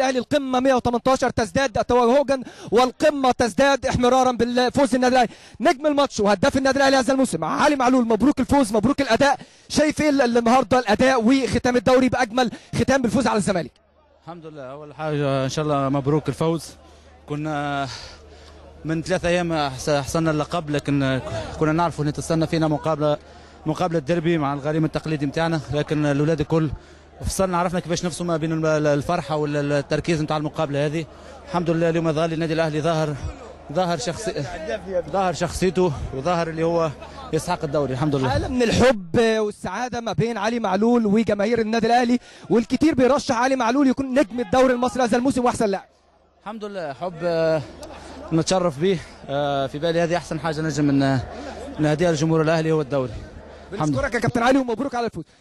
الاهلي القمه 118 تزداد توهجا والقمه تزداد احمرارا بالفوز النادي الاهلي نجم الماتش وهداف النادي الاهلي هذا الموسم علي معلول مبروك الفوز مبروك الاداء شايف ايه النهارده الاداء وختام الدوري باجمل ختام بالفوز على الزمالك الحمد لله اول حاجه ان شاء الله مبروك الفوز كنا من ثلاث ايام حصلنا اللقب لكن كنا نعرف ان تستنى فينا مقابله مقابله ديربي مع الغريم التقليدي نتاعنا لكن الاولاد الكل فصلنا عرفنا كيفاش نفسوا ما بين الفرحه والتركيز نتاع المقابله هذه الحمد لله اليوم ظهر النادي الاهلي ظهر ظهر شخصي ظهر شخصيته وظهر اللي هو يستحق الدوري الحمد لله حاله من الحب والسعاده ما بين علي معلول وجماهير النادي الاهلي والكثير بيرشح علي معلول يكون نجم الدوري المصري هذا الموسم واحسن لاعب الحمد لله حب آه، نتشرف به آه، في بالي هذه احسن حاجه نجم ان نهديها لجمهور الاهلي هو الدوري الحمد لله بنشكرك يا كابتن علي ومبروك على الفوز